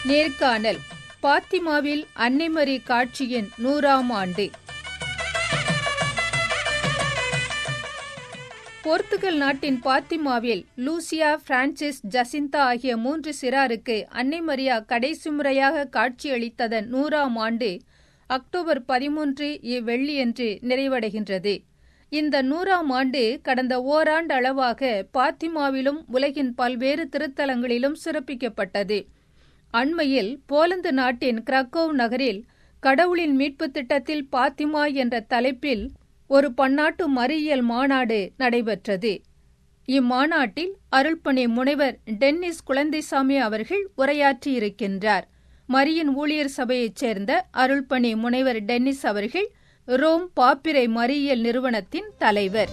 நேர்காணல் பாத்திமாவில் அன்னைமரி காட்சியின் நூறாம் ஆண்டு போர்த்துகல் நாட்டின் பாத்திமாவில் லூசியா பிரான்சிஸ் ஜசிந்தா ஆகிய மூன்று சிறாருக்கு அன்னை மரியா கடைசி முறையாக காட்சியளித்ததன் நூறாம் ஆண்டு அக்டோபர் பதிமூன்று இவ்வெள்ளியன்று நிறைவடைகின்றது இந்த நூறாம் ஆண்டு கடந்த ஓராண்டு அளவாக பாத்திமாவிலும் உலகின் பல்வேறு திருத்தலங்களிலும் சிறப்பிக்கப்பட்டது அண்மையில் போலந்து நாட்டின் கிரக்கோவ் நகரில் கடவுளின் மீட்பு திட்டத்தில் பாத்திமா என்ற தலைப்பில் ஒரு பன்னாட்டு மறியியல் மாநாடு நடைபெற்றது இம்மாநாட்டில் அருள்பணி முனைவர் டென்னிஸ் குழந்தைசாமி அவர்கள் உரையாற்றியிருக்கின்றார் மரியின் ஊழியர் சபையைச் சேர்ந்த அருள்பணி முனைவர் டென்னிஸ் அவர்கள் ரோம் பாப்பிரை மறியியல் நிறுவனத்தின் தலைவர்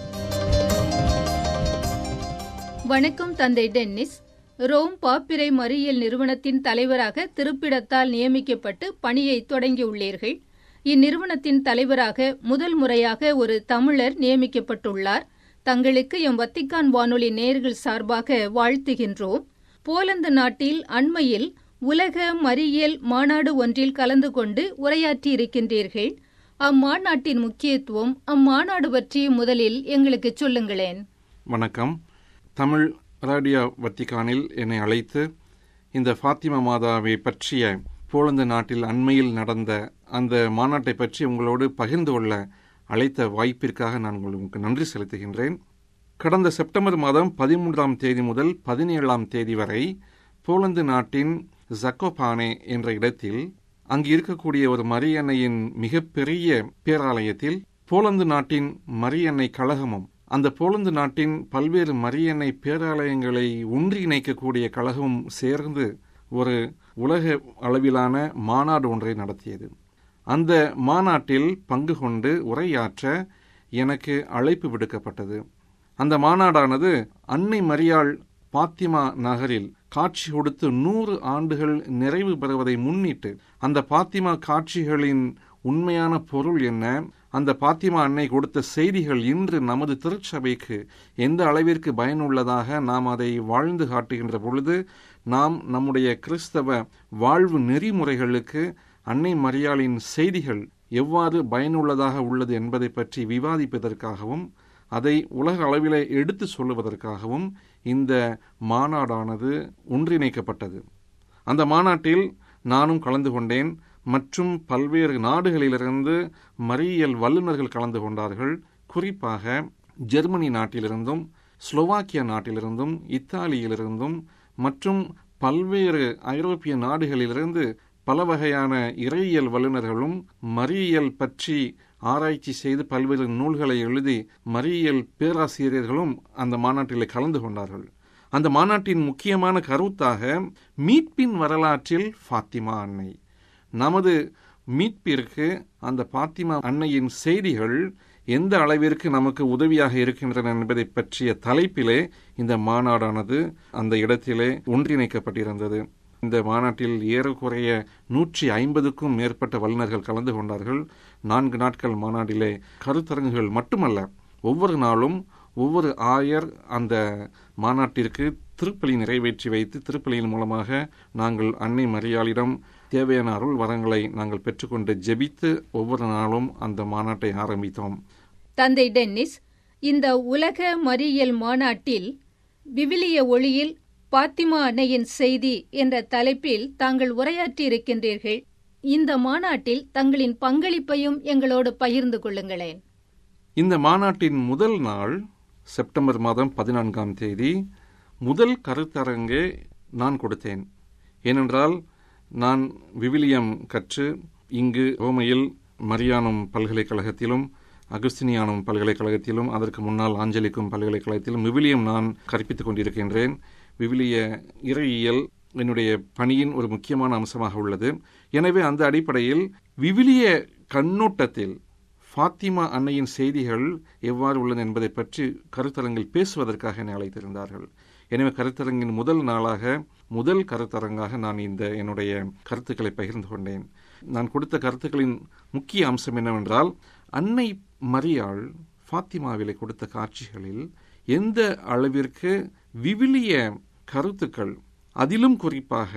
வணக்கம் தந்தை டென்னிஸ் ரோம் பாப்பிரை மறியியல் நிறுவனத்தின் தலைவராக திருப்பிடத்தால் நியமிக்கப்பட்டு பணியை தொடங்கியுள்ளீர்கள் இந்நிறுவனத்தின் தலைவராக முதல் முறையாக ஒரு தமிழர் நியமிக்கப்பட்டுள்ளார் தங்களுக்கு எம் வத்திக்கான் வானொலி நேர்கள் சார்பாக வாழ்த்துகின்றோம் போலந்து நாட்டில் அண்மையில் உலக மறியியல் மாநாடு ஒன்றில் கலந்து கொண்டு உரையாற்றியிருக்கின்றீர்கள் அம்மாநாட்டின் முக்கியத்துவம் அம்மாநாடு பற்றி முதலில் எங்களுக்கு சொல்லுங்களேன் வணக்கம் தமிழ் ரேடியோ வத்திக்கானில் என்னை அழைத்து இந்த ஃபாத்திமா மாதாவை பற்றிய போலந்து நாட்டில் அண்மையில் நடந்த அந்த மாநாட்டை பற்றி உங்களோடு பகிர்ந்து கொள்ள அழைத்த வாய்ப்பிற்காக நான் உங்களுக்கு நன்றி செலுத்துகின்றேன் கடந்த செப்டம்பர் மாதம் பதிமூன்றாம் தேதி முதல் பதினேழாம் தேதி வரை போலந்து நாட்டின் ஜக்கோபானே என்ற இடத்தில் அங்கு இருக்கக்கூடிய ஒரு மரியன்னையின் மிகப்பெரிய பேராலயத்தில் போலந்து நாட்டின் மரியன்னை கழகமும் அந்த போலந்து நாட்டின் பல்வேறு மரியன்னை பேராலயங்களை ஒன்றிணைக்கக்கூடிய கழகமும் சேர்ந்து ஒரு உலக அளவிலான மாநாடு ஒன்றை நடத்தியது அந்த மாநாட்டில் பங்கு கொண்டு உரையாற்ற எனக்கு அழைப்பு விடுக்கப்பட்டது அந்த மாநாடானது அன்னை மரியாள் பாத்திமா நகரில் காட்சி கொடுத்து நூறு ஆண்டுகள் நிறைவு பெறுவதை முன்னிட்டு அந்த பாத்திமா காட்சிகளின் உண்மையான பொருள் என்ன அந்த பாத்திமா அன்னை கொடுத்த செய்திகள் இன்று நமது திருச்சபைக்கு எந்த அளவிற்கு பயனுள்ளதாக நாம் அதை வாழ்ந்து காட்டுகின்ற பொழுது நாம் நம்முடைய கிறிஸ்தவ வாழ்வு நெறிமுறைகளுக்கு அன்னை மரியாளின் செய்திகள் எவ்வாறு பயனுள்ளதாக உள்ளது என்பதை பற்றி விவாதிப்பதற்காகவும் அதை உலக அளவிலே எடுத்து சொல்லுவதற்காகவும் இந்த மாநாடானது ஒன்றிணைக்கப்பட்டது அந்த மாநாட்டில் நானும் கலந்து கொண்டேன் மற்றும் பல்வேறு நாடுகளிலிருந்து மறியியல் வல்லுநர்கள் கலந்து கொண்டார்கள் குறிப்பாக ஜெர்மனி நாட்டிலிருந்தும் ஸ்லோவாக்கியா நாட்டிலிருந்தும் இத்தாலியிலிருந்தும் மற்றும் பல்வேறு ஐரோப்பிய நாடுகளிலிருந்து பல வகையான இறையியல் வல்லுநர்களும் மறியியல் பற்றி ஆராய்ச்சி செய்து பல்வேறு நூல்களை எழுதி மறியியல் பேராசிரியர்களும் அந்த மாநாட்டில் கலந்து கொண்டார்கள் அந்த மாநாட்டின் முக்கியமான கருத்தாக மீட்பின் வரலாற்றில் ஃபாத்திமா அன்னை நமது மீட்பிற்கு அந்த பாத்திமா அன்னையின் செய்திகள் எந்த அளவிற்கு நமக்கு உதவியாக இருக்கின்றன என்பதை பற்றிய தலைப்பிலே இந்த மாநாடானது அந்த இடத்திலே ஒன்றிணைக்கப்பட்டிருந்தது இந்த மாநாட்டில் ஏறக்குறைய நூற்றி ஐம்பதுக்கும் மேற்பட்ட வல்லுநர்கள் கலந்து கொண்டார்கள் நான்கு நாட்கள் மாநாட்டிலே கருத்தரங்குகள் மட்டுமல்ல ஒவ்வொரு நாளும் ஒவ்வொரு ஆயர் அந்த மாநாட்டிற்கு திருப்பலி நிறைவேற்றி வைத்து திருப்பலியின் மூலமாக நாங்கள் அன்னை மரியாளிடம் தேவையான அருள் வரங்களை நாங்கள் பெற்றுக்கொண்டு ஜெபித்து ஒவ்வொரு நாளும் அந்த மாநாட்டை ஆரம்பித்தோம் தந்தை டென்னிஸ் இந்த உலக மறியியல் மாநாட்டில் விவிலிய ஒளியில் பாத்திமா அன்னையின் செய்தி என்ற தலைப்பில் தாங்கள் உரையாற்றியிருக்கின்றீர்கள் இந்த மாநாட்டில் தங்களின் பங்களிப்பையும் எங்களோடு பகிர்ந்து கொள்ளுங்களேன் இந்த மாநாட்டின் முதல் நாள் செப்டம்பர் மாதம் பதினான்காம் தேதி முதல் கருத்தரங்கே நான் கொடுத்தேன் ஏனென்றால் நான் விவிலியம் கற்று இங்கு ரோமையில் மரியானும் பல்கலைக்கழகத்திலும் அகஸ்தினியானும் பல்கலைக்கழகத்திலும் அதற்கு முன்னால் ஆஞ்சலிக்கும் பல்கலைக்கழகத்திலும் விவிலியம் நான் கற்பித்துக் கொண்டிருக்கின்றேன் விவிலிய இறையியல் என்னுடைய பணியின் ஒரு முக்கியமான அம்சமாக உள்ளது எனவே அந்த அடிப்படையில் விவிலிய கண்ணோட்டத்தில் ஃபாத்திமா அன்னையின் செய்திகள் எவ்வாறு உள்ளன என்பதை பற்றி கருத்தரங்கில் பேசுவதற்காக என்னை அழைத்திருந்தார்கள் எனவே கருத்தரங்கின் முதல் நாளாக முதல் கருத்தரங்காக நான் இந்த என்னுடைய கருத்துக்களை பகிர்ந்து கொண்டேன் நான் கொடுத்த கருத்துக்களின் முக்கிய அம்சம் என்னவென்றால் அன்னை மரியாள் ஃபாத்திமாவிலே கொடுத்த காட்சிகளில் எந்த அளவிற்கு விவிலிய கருத்துக்கள் அதிலும் குறிப்பாக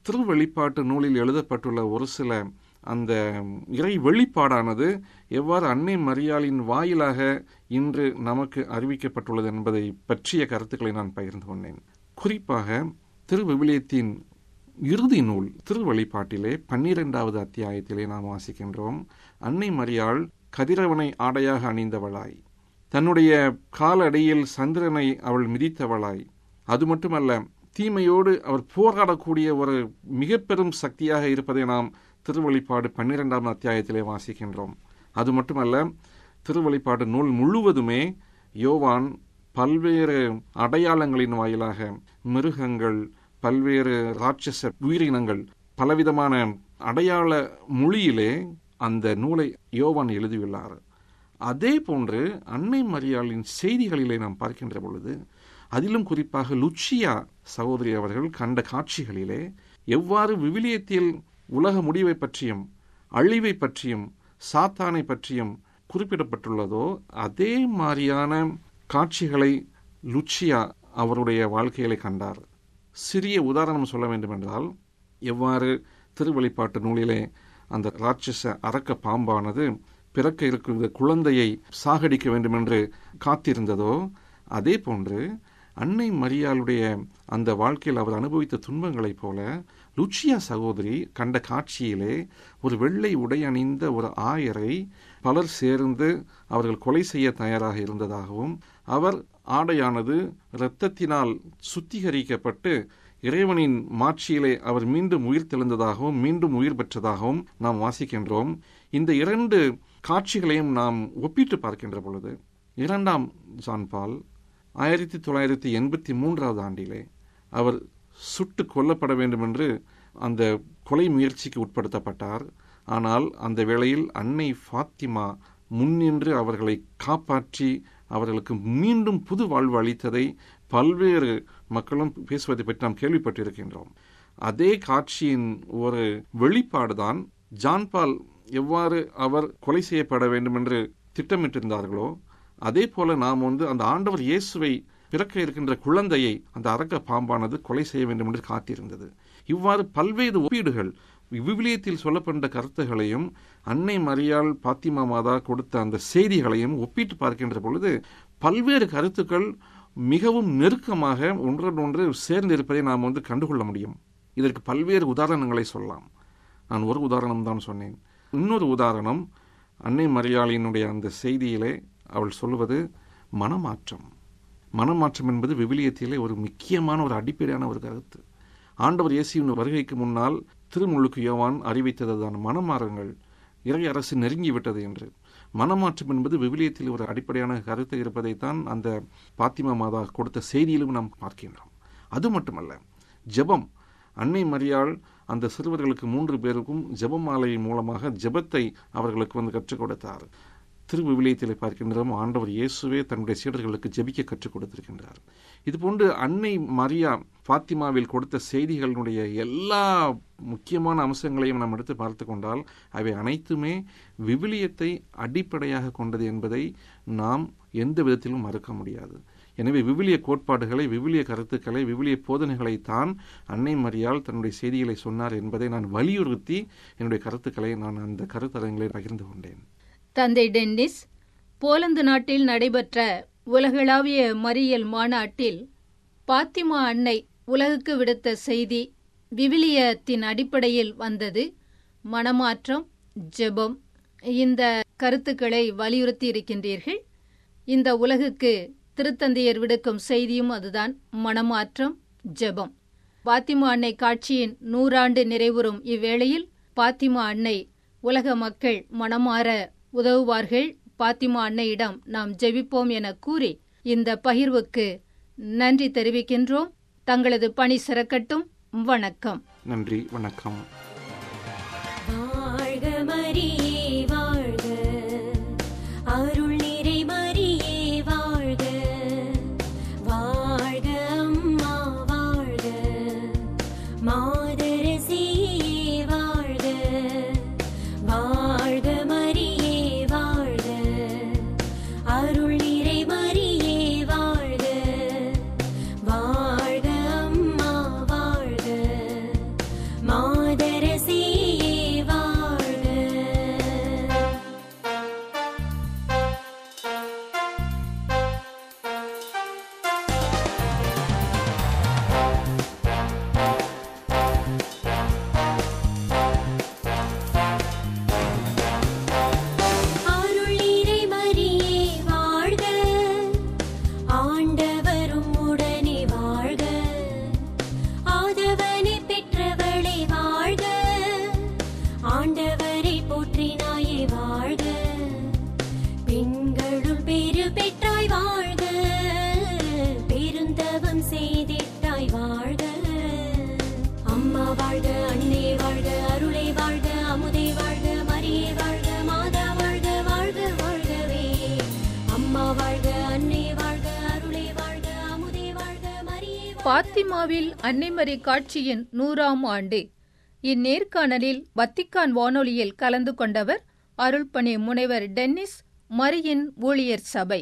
திருவெளிப்பாட்டு நூலில் எழுதப்பட்டுள்ள ஒரு சில அந்த இறை வெளிப்பாடானது எவ்வாறு அன்னை மரியாளின் வாயிலாக இன்று நமக்கு அறிவிக்கப்பட்டுள்ளது என்பதை பற்றிய கருத்துக்களை நான் பகிர்ந்து கொண்டேன் குறிப்பாக திருவிவிலியத்தின் இறுதி நூல் திருவழிபாட்டிலே பன்னிரெண்டாவது அத்தியாயத்திலே நாம் வாசிக்கின்றோம் அன்னை மரியாள் கதிரவனை ஆடையாக அணிந்தவளாய் தன்னுடைய காலடியில் சந்திரனை அவள் மிதித்தவளாய் அது மட்டுமல்ல தீமையோடு அவர் போராடக்கூடிய ஒரு மிக பெரும் சக்தியாக இருப்பதை நாம் திருவழிப்பாடு பன்னிரெண்டாம் அத்தியாயத்திலே வாசிக்கின்றோம் அது மட்டுமல்ல திருவழிப்பாடு நூல் முழுவதுமே யோவான் பல்வேறு அடையாளங்களின் வாயிலாக மிருகங்கள் பல்வேறு ராட்சச உயிரினங்கள் பலவிதமான அடையாள மொழியிலே அந்த நூலை யோவான் எழுதியுள்ளார் அதே போன்று அன்னை மரியாளின் செய்திகளிலே நாம் பார்க்கின்ற பொழுது அதிலும் குறிப்பாக லுச்சியா சகோதரி அவர்கள் கண்ட காட்சிகளிலே எவ்வாறு விவிலியத்தில் உலக முடிவை பற்றியும் அழிவை பற்றியும் சாத்தானை பற்றியும் குறிப்பிடப்பட்டுள்ளதோ அதே மாதிரியான காட்சிகளை லுச்சியா அவருடைய வாழ்க்கையிலே கண்டார் சிறிய உதாரணம் சொல்ல வேண்டுமென்றால் எவ்வாறு திருவழிப்பாட்டு நூலிலே அந்த ராட்சச அரக்க பாம்பானது பிறக்க இருக்கிற குழந்தையை சாகடிக்க வேண்டும் என்று காத்திருந்ததோ அதே போன்று அன்னை மரியாளுடைய அந்த வாழ்க்கையில் அவர் அனுபவித்த துன்பங்களைப் போல லுச்சியா சகோதரி கண்ட காட்சியிலே ஒரு வெள்ளை உடை அணிந்த ஒரு ஆயரை பலர் சேர்ந்து அவர்கள் கொலை செய்ய தயாராக இருந்ததாகவும் அவர் ஆடையானது இரத்தத்தினால் சுத்திகரிக்கப்பட்டு இறைவனின் மாட்சியிலே அவர் மீண்டும் உயிர் தெழுந்ததாகவும் மீண்டும் உயிர் பெற்றதாகவும் நாம் வாசிக்கின்றோம் இந்த இரண்டு காட்சிகளையும் நாம் ஒப்பிட்டு பார்க்கின்ற பொழுது இரண்டாம் ஜான்பால் ஆயிரத்தி தொள்ளாயிரத்தி எண்பத்தி மூன்றாவது ஆண்டிலே அவர் சுட்டு கொல்லப்பட வேண்டும் என்று அந்த கொலை முயற்சிக்கு உட்படுத்தப்பட்டார் ஆனால் அந்த வேளையில் அன்னை ஃபாத்திமா முன்னின்று அவர்களை காப்பாற்றி அவர்களுக்கு மீண்டும் புது வாழ்வு அளித்ததை பல்வேறு மக்களும் பேசுவதை பற்றி நாம் கேள்விப்பட்டிருக்கின்றோம் அதே காட்சியின் ஒரு வெளிப்பாடுதான் ஜான்பால் எவ்வாறு அவர் கொலை செய்யப்பட வேண்டும் என்று திட்டமிட்டிருந்தார்களோ அதே போல நாம் வந்து அந்த ஆண்டவர் இயேசுவை பிறக்க இருக்கின்ற குழந்தையை அந்த அரக்க பாம்பானது கொலை செய்ய வேண்டும் என்று காத்திருந்தது இவ்வாறு பல்வேறு ஒப்பீடுகள் விவிலியத்தில் சொல்லப்பட்ட கருத்துகளையும் அன்னை மரியாள் பாத்திமா மாதா கொடுத்த அந்த செய்திகளையும் ஒப்பிட்டு பார்க்கின்ற பொழுது பல்வேறு கருத்துக்கள் மிகவும் நெருக்கமாக ஒன்றொன்று சேர்ந்து இருப்பதை நாம் வந்து கண்டுகொள்ள முடியும் இதற்கு பல்வேறு உதாரணங்களை சொல்லலாம் நான் ஒரு உதாரணம் தான் சொன்னேன் இன்னொரு உதாரணம் அன்னை மரியாளினுடைய அந்த செய்தியிலே அவள் சொல்லுவது மனமாற்றம் மனமாற்றம் என்பது விவிலியத்திலே ஒரு முக்கியமான ஒரு அடிப்படையான ஒரு கருத்து ஆண்டவர் இயேசுவின் வருகைக்கு முன்னால் திருமுழுக்கு யோவான் அறிவித்ததுதான் மனமாறுங்கள் இறை அரசு நெருங்கிவிட்டது என்று மனமாற்றம் என்பது விவிலியத்தில் ஒரு அடிப்படையான கருத்து இருப்பதைத்தான் அந்த பாத்திமா மாதா கொடுத்த செய்தியிலும் நாம் பார்க்கின்றோம் அது மட்டுமல்ல ஜெபம் அன்னை மரியாள் அந்த சிறுவர்களுக்கு மூன்று பேருக்கும் ஜெபமாலை மூலமாக ஜெபத்தை அவர்களுக்கு வந்து கற்றுக் கொடுத்தார் திருவிவிலியத்தில் பார்க்கின்றோம் ஆண்டவர் இயேசுவே தன்னுடைய சீடர்களுக்கு ஜெபிக்க கற்றுக் கொடுத்திருக்கின்றார் இதுபோன்று அன்னை மரியா பாத்திமாவில் கொடுத்த செய்திகளுடைய எல்லா முக்கியமான அம்சங்களையும் நாம் எடுத்து பார்த்து கொண்டால் அவை அனைத்துமே விவிலியத்தை அடிப்படையாக கொண்டது என்பதை நாம் எந்த விதத்திலும் மறுக்க முடியாது எனவே விவிலிய கோட்பாடுகளை விவிலிய கருத்துக்களை விவிலிய போதனைகளை தான் அன்னை மரியால் தன்னுடைய செய்திகளை சொன்னார் என்பதை நான் வலியுறுத்தி என்னுடைய கருத்துக்களை நான் அந்த கருத்தரங்களை பகிர்ந்து கொண்டேன் தந்தை டென்னிஸ் போலந்து நாட்டில் நடைபெற்ற உலகளாவிய மறியல் மாநாட்டில் பாத்திமா அன்னை உலகுக்கு விடுத்த செய்தி விவிலியத்தின் அடிப்படையில் வந்தது மனமாற்றம் ஜெபம் இந்த கருத்துக்களை வலியுறுத்தி இருக்கின்றீர்கள் இந்த உலகுக்கு திருத்தந்தையர் விடுக்கும் செய்தியும் அதுதான் மனமாற்றம் ஜெபம் பாத்திமா அன்னை காட்சியின் நூறாண்டு நிறைவுறும் இவ்வேளையில் பாத்திமா அன்னை உலக மக்கள் மனமாற உதவுவார்கள் பாத்திமா அன்னையிடம் நாம் ஜெபிப்போம் என கூறி இந்த பகிர்வுக்கு நன்றி தெரிவிக்கின்றோம் தங்களது பணி சிறக்கட்டும் வணக்கம் நன்றி வணக்கம் வாழ்க மரியே வாழ்க அருள் நிறை மரியே வாழ்க வாழ்க அம்மா வாழ்க மாதரசியே வாழ்க வாழ்க மரியே வாழ்க அருள் நிறை மரியே வாழ்க வாழ்க அம்மா வாழ்க பாத்திமாவில் அன்னைமரி காட்சியின் நூறாம் ஆண்டு இந்நேர்காணலில் வத்திக்கான் வானொலியில் கலந்து கொண்டவர் அருள்பணி முனைவர் டென்னிஸ் மரியின் ஊழியர் சபை